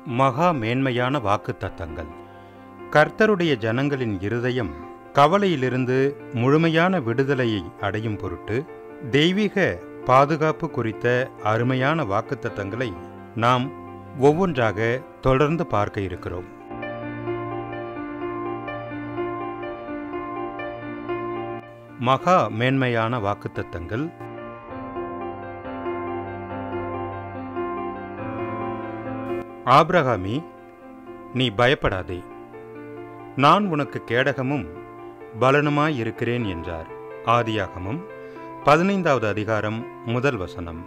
மகா மேன்மையான வாக்குத்தத்தங்கள் கர்த்தருடைய ஜனங்களின் இருதயம் கவலையிலிருந்து முழுமையான விடுதலையை அடையும் பொருட்டு தெய்வீக பாதுகாப்பு குறித்த அருமையான வாக்குத்தத்தங்களை நாம் ஒவ்வொன்றாக தொடர்ந்து பார்க்க இருக்கிறோம் மகா மேன்மையான வாக்குத்தத்தங்கள் ஆபிரகாமி நீ பயப்படாதே நான் உனக்கு கேடகமும் பலனுமாயிருக்கிறேன் என்றார் ஆதியாகமும் பதினைந்தாவது அதிகாரம் முதல் வசனம்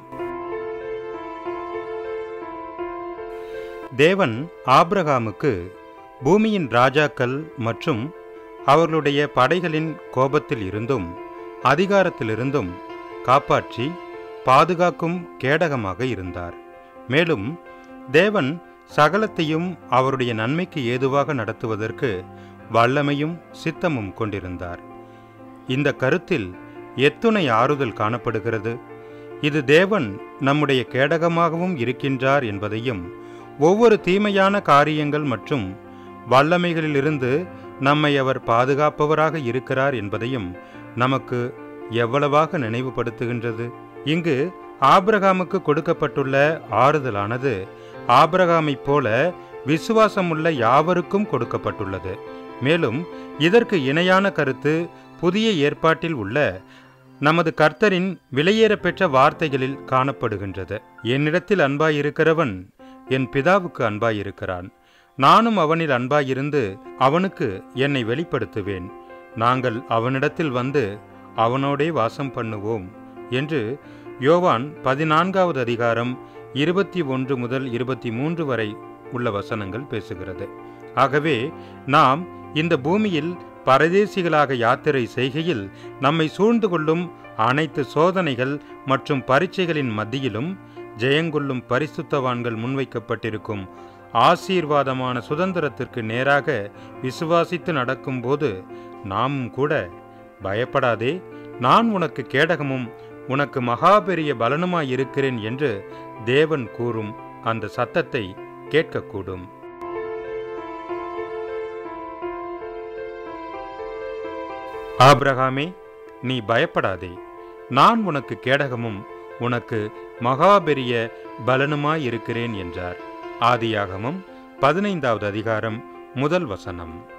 தேவன் ஆபிரகாமுக்கு பூமியின் ராஜாக்கள் மற்றும் அவர்களுடைய படைகளின் கோபத்தில் இருந்தும் அதிகாரத்திலிருந்தும் காப்பாற்றி பாதுகாக்கும் கேடகமாக இருந்தார் மேலும் தேவன் சகலத்தையும் அவருடைய நன்மைக்கு ஏதுவாக நடத்துவதற்கு வல்லமையும் சித்தமும் கொண்டிருந்தார் இந்த கருத்தில் எத்துணை ஆறுதல் காணப்படுகிறது இது தேவன் நம்முடைய கேடகமாகவும் இருக்கின்றார் என்பதையும் ஒவ்வொரு தீமையான காரியங்கள் மற்றும் வல்லமைகளிலிருந்து நம்மை அவர் பாதுகாப்பவராக இருக்கிறார் என்பதையும் நமக்கு எவ்வளவாக நினைவுபடுத்துகின்றது இங்கு ஆபிரகாமுக்கு கொடுக்கப்பட்டுள்ள ஆறுதலானது ஆபிரகாமைப் போல விசுவாசமுள்ள யாவருக்கும் கொடுக்கப்பட்டுள்ளது மேலும் இதற்கு இணையான கருத்து புதிய ஏற்பாட்டில் உள்ள நமது கர்த்தரின் விலையேறப்பெற்ற வார்த்தைகளில் காணப்படுகின்றது என்னிடத்தில் அன்பாயிருக்கிறவன் என் பிதாவுக்கு அன்பாயிருக்கிறான் நானும் அவனில் அன்பாயிருந்து அவனுக்கு என்னை வெளிப்படுத்துவேன் நாங்கள் அவனிடத்தில் வந்து அவனோடே வாசம் பண்ணுவோம் என்று யோவான் பதினான்காவது அதிகாரம் இருபத்தி ஒன்று முதல் இருபத்தி மூன்று வரை உள்ள வசனங்கள் பேசுகிறது ஆகவே நாம் இந்த பூமியில் பரதேசிகளாக யாத்திரை செய்கையில் நம்மை சூழ்ந்து கொள்ளும் அனைத்து சோதனைகள் மற்றும் பரீட்சைகளின் மத்தியிலும் ஜெயங்கொள்ளும் பரிசுத்தவான்கள் முன்வைக்கப்பட்டிருக்கும் ஆசீர்வாதமான சுதந்திரத்திற்கு நேராக விசுவாசித்து நடக்கும்போது நாமும் கூட பயப்படாதே நான் உனக்கு கேடகமும் உனக்கு மகாபெரிய பலனுமாயிருக்கிறேன் என்று தேவன் கூறும் அந்த சத்தத்தை கேட்கக்கூடும் ஆபிரகாமே நீ பயப்படாதே நான் உனக்கு கேடகமும் உனக்கு மகாபெரிய பலனுமாயிருக்கிறேன் என்றார் ஆதியாகமம் பதினைந்தாவது அதிகாரம் முதல் வசனம்